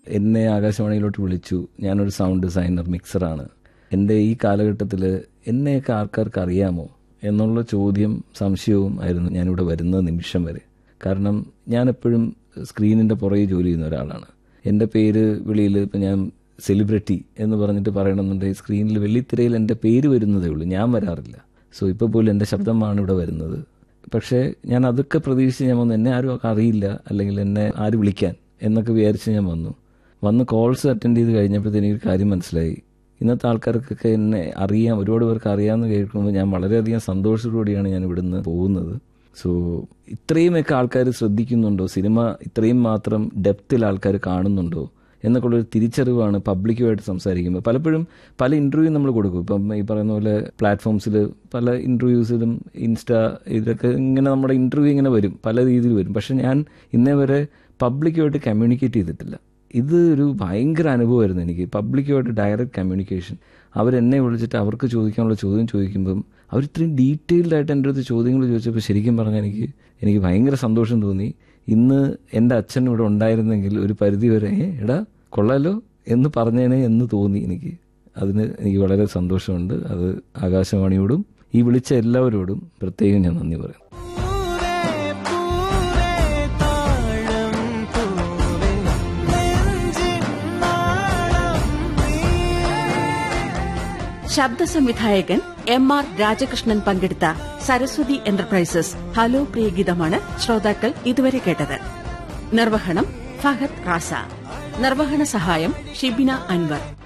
എന്നെ ആകാശവാണിയിലോട്ട് വിളിച്ചു ഞാനൊരു സൗണ്ട് ഡിസൈനർ മിക്സറാണ് എൻ്റെ ഈ കാലഘട്ടത്തിൽ എന്നെയൊക്കെ ആൾക്കാർക്ക് അറിയാമോ എന്നുള്ള ചോദ്യം സംശയവും ആയിരുന്നു ഞാനിവിടെ വരുന്ന നിമിഷം വരെ കാരണം ഞാൻ എപ്പോഴും സ്ക്രീനിൻ്റെ പുറകെ ജോലി ചെയ്യുന്ന ഒരാളാണ് എൻ്റെ പേര് വിളിയിൽ ഇപ്പം ഞാൻ സെലിബ്രിറ്റി എന്ന് പറഞ്ഞിട്ട് പറയണമെന്നുണ്ടെങ്കിൽ സ്ക്രീനിൽ വെള്ളിത്തിരയിൽ എൻ്റെ പേര് വരുന്നതേ ഉള്ളൂ ഞാൻ വരാറില്ല സോ ഇപ്പോൾ പോലും എൻ്റെ ശബ്ദമാണ് ഇവിടെ വരുന്നത് പക്ഷേ ഞാൻ അതൊക്കെ പ്രതീക്ഷിച്ച് ഞാൻ വന്നു എന്നെ ആരും അറിയില്ല അല്ലെങ്കിൽ എന്നെ ആര് വിളിക്കാൻ എന്നൊക്കെ വിചാരിച്ച് ഞാൻ വന്നു വന്ന് കോൾസ് അറ്റൻഡ് ചെയ്ത് കഴിഞ്ഞപ്പോഴത്തേക്ക് എനിക്ക് ഒരു കാര്യം മനസ്സിലായി ഇന്നത്തെ ആൾക്കാർക്കൊക്കെ എന്നെ അറിയാം ഒരുപാട് പേർക്ക് അറിയാമെന്ന് കേൾക്കുമ്പോൾ ഞാൻ വളരെയധികം സന്തോഷത്തോടെയാണ് ഞാൻ ഇവിടുന്ന് പോകുന്നത് സോ ഇത്രയുമൊക്കെ ആൾക്കാർ ശ്രദ്ധിക്കുന്നുണ്ടോ സിനിമ ഇത്രയും മാത്രം ഡെപ്തിൽ ആൾക്കാർ കാണുന്നുണ്ടോ എന്നൊക്കെയുള്ളൊരു തിരിച്ചറിവാണ് പബ്ലിക്കുമായിട്ട് സംസാരിക്കുമ്പോൾ പലപ്പോഴും പല ഇൻ്റർവ്യൂ നമ്മൾ കൊടുക്കും ഇപ്പം ഈ പറയുന്ന പോലെ പ്ലാറ്റ്ഫോംസിൽ പല ഇൻ്റർവ്യൂസിലും ഇൻസ്റ്റ ഇതൊക്കെ ഇങ്ങനെ നമ്മുടെ ഇൻ്റർവ്യൂ ഇങ്ങനെ വരും പല രീതിയിൽ വരും പക്ഷെ ഞാൻ ഇന്നേ വരെ പബ്ലിക്കുമായിട്ട് കമ്മ്യൂണിക്കേറ്റ് ചെയ്തിട്ടില്ല ഇത് ഒരു ഭയങ്കര അനുഭവമായിരുന്നു എനിക്ക് പബ്ലിക്കുമായിട്ട് ഡയറക്റ്റ് കമ്മ്യൂണിക്കേഷൻ അവരെന്നെ വിളിച്ചിട്ട് അവർക്ക് ചോദിക്കാനുള്ള ചോദ്യം ചോദിക്കുമ്പം അവർ ഇത്രയും ഡീറ്റെയിൽഡ് ആയിട്ട് എൻ്റെ അടുത്ത് ചോദ്യങ്ങൾ ചോദിച്ചപ്പോൾ ശരിക്കും പറഞ്ഞാൽ എനിക്ക് എനിക്ക് ഭയങ്കര സന്തോഷം തോന്നി ഇന്ന് എൻ്റെ അച്ഛൻ ഇവിടെ ഉണ്ടായിരുന്നെങ്കിൽ ഒരു പരിധി വരെ "ഏ, എടാ കൊള്ളാലോ എന്ന് പറഞ്ഞേനെ എന്ന് തോന്നി എനിക്ക് അതിന് എനിക്ക് വളരെ സന്തോഷമുണ്ട് അത് ആകാശവാണിയോടും ഈ വിളിച്ച എല്ലാവരോടും പ്രത്യേകം ഞാൻ നന്ദി പറയുന്നു ശബ്ദ സംവിധായകൻ എം ആർ രാജകൃഷ്ണൻ പങ്കെടുത്ത സരസ്വതി എന്റർപ്രൈസസ് ഹലോ പ്രിയഗീതമാണ് ശ്രോതാക്കൾ ഇതുവരെ കേട്ടത് നിർവഹണം ഫഹദ് റാസ നിർവഹണ സഹായം ഷിബിന അൻവർ